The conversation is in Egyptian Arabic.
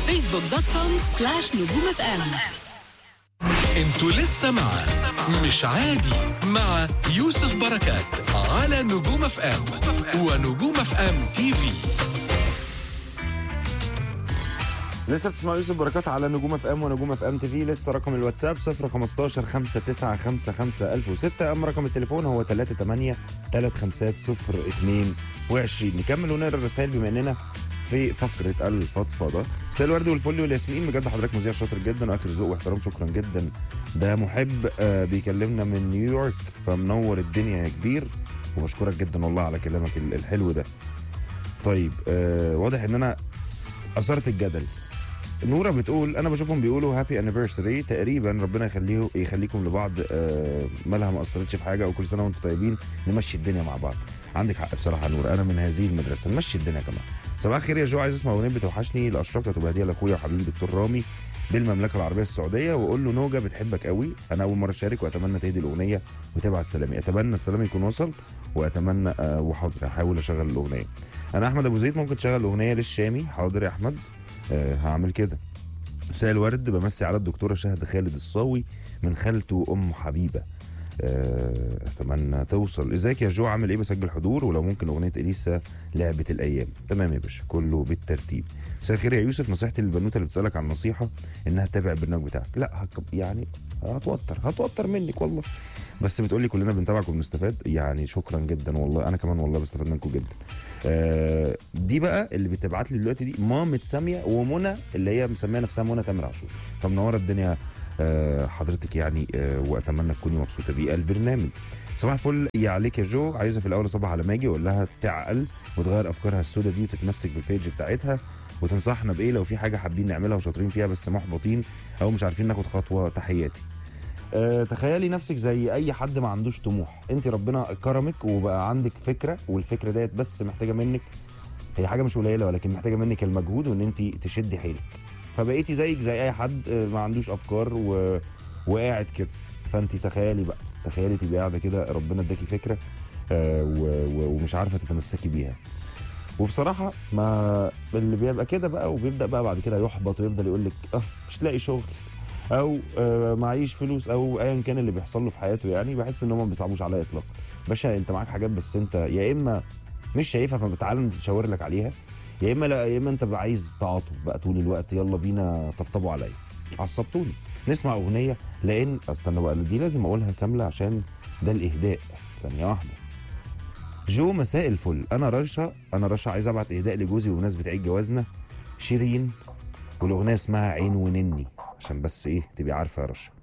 فيسبوك دوت كوم سلاش نجوم اف ام انتوا لسه مع مش عادي مع يوسف بركات على نجوم اف ام ونجوم اف ام تي في لسه بتسمعوا يوسف بركات على نجوم اف ام ونجوم اف ام تي في لسه رقم الواتساب 015 5955 1006 اما رقم التليفون هو 38 350 22 نكمل ونقرا الرسائل بما اننا في فقره الفضفضه مساء الورد والفل والياسمين بجد حضرتك مذيع شاطر جدا واخر ذوق واحترام شكرا جدا ده محب آه بيكلمنا من نيويورك فمنور الدنيا يا كبير وبشكرك جدا والله على كلامك ال- الحلو ده طيب آه واضح ان انا اثرت الجدل نورة بتقول انا بشوفهم بيقولوا هابي انيفرساري تقريبا ربنا يخليه يخليكم لبعض آه، مالها ما اثرتش في حاجه وكل سنه وانتم طيبين نمشي الدنيا مع بعض عندك حق بصراحه يا نورة انا من هذه المدرسه نمشي الدنيا يا جماعه صباح الخير يا جو عايز اسمع اغنيه بتوحشني الاشراف تبقى هديه لاخويا وحبيبي دكتور رامي بالمملكه العربيه السعوديه واقول له نوجه بتحبك قوي انا اول مره اشارك واتمنى تهدي الاغنيه وتبعت سلامي اتمنى السلام يكون وصل واتمنى آه وحاضر هحاول اشغل الاغنيه انا احمد ابو زيد ممكن تشغل اغنيه للشامي حاضر يا احمد آه هعمل كده مساء الورد بمسي على الدكتوره شهد خالد الصاوي من خالته ام حبيبه آه، اتمنى توصل ازيك يا جو عامل ايه بسجل حضور ولو ممكن اغنيه اليسا لعبه الايام تمام يا باشا كله بالترتيب مساء الخير يا يوسف نصيحتي للبنوته اللي بتسالك عن نصيحه انها تتابع البرنامج بتاعك لا هك... يعني هتوتر هتوتر منك والله بس بتقولي كلنا بنتابعك وبنستفاد يعني شكرا جدا والله انا كمان والله بستفاد منكم جدا آه دي بقى اللي بتبعت لي دلوقتي دي مامة ساميه ومنى اللي هي مسميه نفسها منى تامر عاشور فمنوره الدنيا آه حضرتك يعني آه واتمنى تكوني مبسوطه بيه البرنامج صباح الفل يا عليك يا جو عايزه في الاول اصبح على ماجي واقول لها تعقل وتغير افكارها السوداء دي وتتمسك بالبيج بتاعتها وتنصحنا بايه لو في حاجه حابين نعملها وشاطرين فيها بس محبطين او مش عارفين ناخد خطوه تحياتي أه تخيلي نفسك زي اي حد ما عندوش طموح انت ربنا كرمك وبقى عندك فكره والفكره ديت بس محتاجه منك هي حاجه مش قليله ولكن محتاجه منك المجهود وان انت تشدي حيلك فبقيتي زيك زي اي حد آه، ما عندوش افكار و... وقاعد كده فانت تخيلي بقى تخيلي تبقي قاعده كده ربنا اداكي فكره آه، و... و... ومش عارفه تتمسكي بيها وبصراحه ما اللي بيبقى كده بقى وبيبدا بقى بعد كده يحبط ويفضل يقول لك اه مش لاقي شغل او آه معيش فلوس او ايا كان اللي بيحصل له في حياته يعني بحس ان هم ما بيصعبوش عليا اطلاقا باشا انت معاك حاجات بس انت يا اما مش شايفها فبتعالى نشاور لك عليها يا اما لا يا اما انت بقى عايز تعاطف بقى طول الوقت يلا بينا طبطبوا عليا عصبتوني نسمع اغنيه لان استنى بقى دي لازم اقولها كامله عشان ده الاهداء ثانيه واحده جو مساء الفل انا رشا انا رشا عايز ابعت اهداء لجوزي بمناسبه عيد جوازنا شيرين والاغنيه اسمها عين ونني عشان بس ايه تبقي عارفه يا رشا